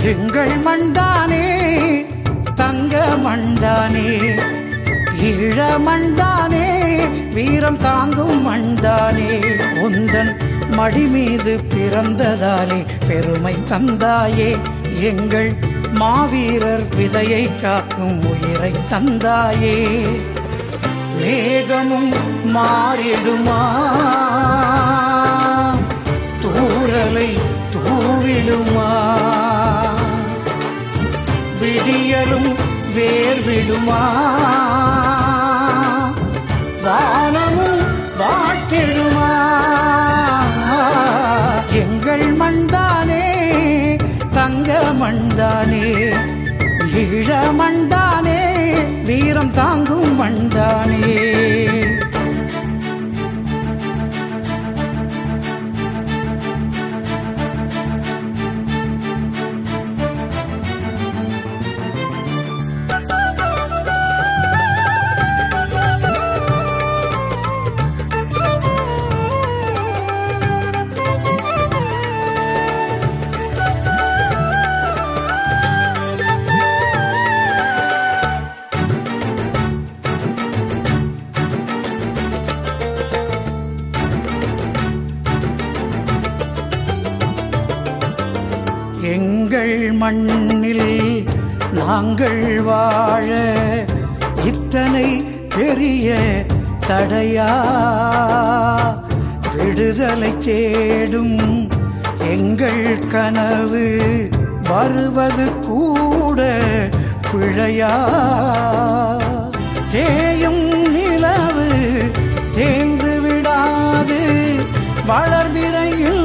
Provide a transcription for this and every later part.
எங்கள் மண்தானே தங்க மண்தானே ஈழ மண்தானே வீரம் தாங்கும் மண்தானே உந்தன் மடி மீது பிறந்ததாலே பெருமை தந்தாயே எங்கள் மாவீரர் விதையை காக்கும் உயிரை தந்தாயே மேகமும் மாறிடுமா தூரலை தூவிடுமா விடியலும் வேர்விடுமா வானமும் வாழ்த்திடுமா எங்கள் மண்தானே தங்க மண்தானே ஈழ மண்தானே வீரம் தாங்கும் மண்தானே எங்கள் மண்ணில் நாங்கள் வாழ இத்தனை பெரிய தடையா விடுதலை தேடும் எங்கள் கனவு வருவது கூட பிழையா தேயும் நிலவு தேய்ந்து விடாது வளர்பிறையில்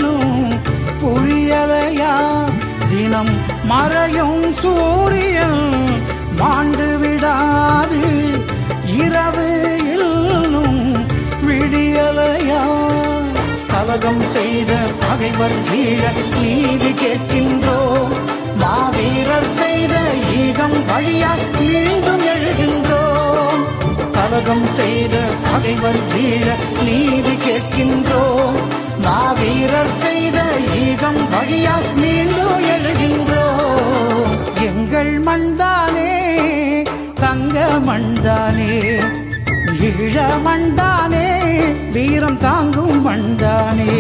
புரியலையா தினம் மறையும் சூரியன் மாண்டு விடாது இரவு இன்னும் விடியலையா கலகம் செய்த பகைவர் வீழ நீதி கேட்கின்றோம் மாவீரர் செய்த ஈகம் வழியாய் மீண்டும் எழுகின்றோம் கலகம் செய்த பகைவர் வீழ நீதி கேட்கின்றோம் மாவீரர் செய்த ஈகம் வழியாய் மீண்டும் எழுகின்றோம் எங்கள் மண்தானே தங்க மண்தானே ஈழ மண்தானே வீரம் தாங்கும் மண்தானே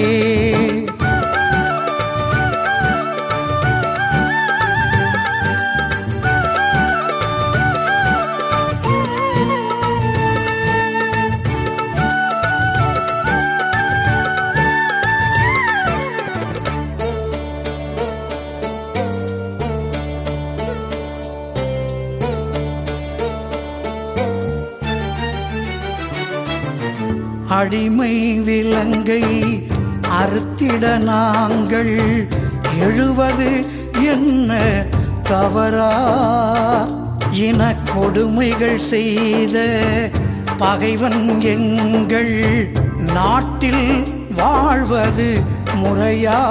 அடிமை விலங்கை அறுத்திட நாங்கள் எழுவது என்ன தவறா இன கொடுமைகள் செய்த பகைவன் எங்கள் நாட்டில் வாழ்வது முறையா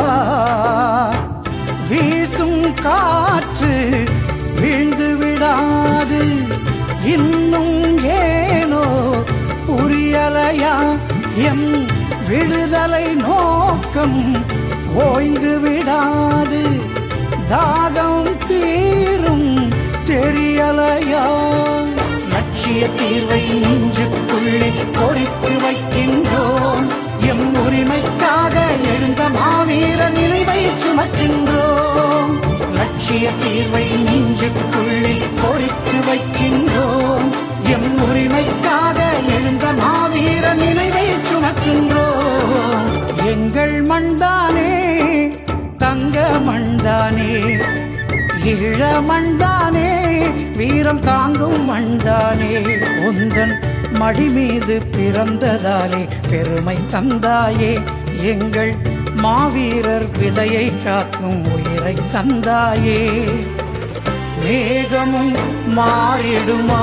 வீசும் காற்று வீழ்ந்து விடாது இன்னும் ஏனோ புரியலையா எம் விடுதலை நோக்கம் ஓய்ந்து விடாது தாகம் தீரும் தெரியலையா லட்சிய தீர்வை நெஞ்சுக்குள்ளே பொறித்து வைக்கின்றோம் எம் உரிமைக்காக எழுந்த மாவீர நினைவை சுமக்கின்றோம் லட்சிய தீர்வை நெஞ்சுக்குள்ளே பொறித்து வைக்கின்றோம் எம் உரிமைக்காக எழுந்த மாவீர நினைவை சுமக்கின்றோம் எங்கள் மண்தானே தங்க மண்தானே ஈழ மண்தானே வீரம் தாங்கும் மண்தானே உந்தன் மடி மீது பிறந்ததாலே பெருமை தந்தாயே எங்கள் மாவீரர் விதையை காக்கும் உயிரை தந்தாயே மேகமும் மாறிடுமா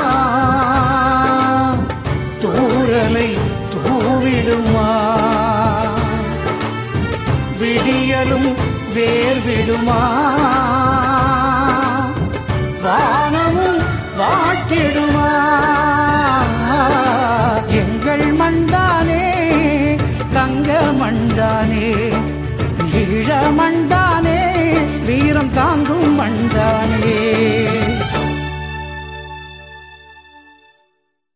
தூரலை தூவிடுமா விடியலும் வேர்விடுமா வா